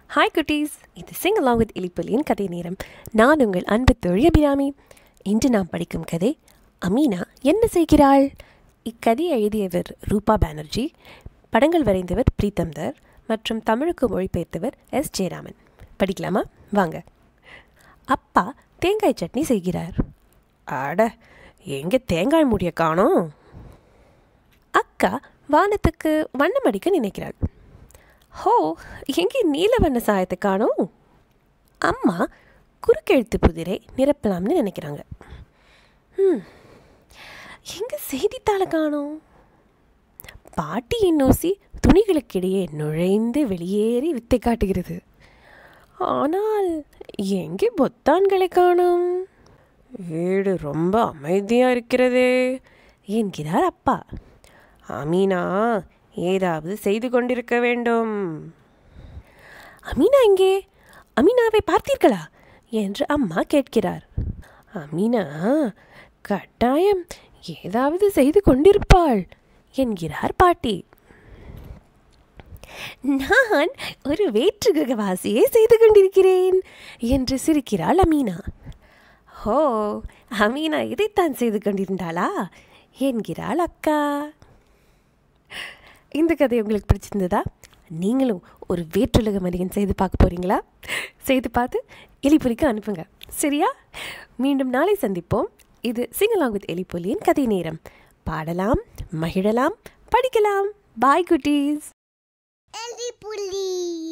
hi குட்டீஸ் இது Singh along with இலிப்பலியின் கதை நேரம் நான் உங்கள் அன்பு தோழி அபிராமி இன்று நாம் படிக்கும் கதை அமீனா என்ன செய்கிறாள் இக்கதையை எழுதியவர் ரூபா பானர்ஜி படங்கள் வரைந்தவர் பிரீத்தம்தர் மற்றும் தமிழுக்கு மொழிபெயர்த்தவர் எஸ் ஜெயராமன் படிக்கலாமா வாங்க அப்பா தேங்காய் சட்னி செய்கிறார் அட எங்கே தேங்காய் மூடிய காணோம் அக்கா வானத்துக்கு வண்ணம் அடிக்க நினைக்கிறாள் ஹோ எங்கே நீல வண்ண சாயத்தை காணோம் அம்மா குறுக்கெழுத்து புதிரை நிரப்பலாம்னு நினைக்கிறாங்க ம் எங்கே செய்தித்தாளை காணோம் பாட்டியின் நோசி துணிகளுக்கிடையே நுழைந்து வெளியேறி வித்தை காட்டுகிறது ஆனால் எங்கே பொத்தான்களை காணோம் வீடு ரொம்ப அமைதியாக இருக்கிறதே என்கிறார் அப்பா அமீனா ஏதாவது செய்து கொண்டிருக்க வேண்டும் அமீனா எங்கே அமீனாவை பார்த்தீர்களா என்று அம்மா கேட்கிறார் அமீனா கட்டாயம் ஏதாவது செய்து கொண்டிருப்பாள் என்கிறார் பாட்டி நான் ஒரு வேற்று கிரகவாசியை செய்து கொண்டிருக்கிறேன் என்று சிரிக்கிறாள் அமீனா ஹோ அமீனா இதைத்தான் செய்து கொண்டிருந்தாளா என்கிறாள் அக்கா இந்த கதை உங்களுக்கு பிடிச்சிருந்ததா நீங்களும் ஒரு வேற்றுலக மனிதன் செய்து பார்க்க போகிறீங்களா செய்து பார்த்து எலிப்புலிக்கு அனுப்புங்க சரியா மீண்டும் நாளை சந்திப்போம் இது சிங்கலாங் வித் எலிப்புலியின் கதை நேரம் பாடலாம் மகிழலாம் படிக்கலாம் பாய் குட்டீஸ் எலி புலி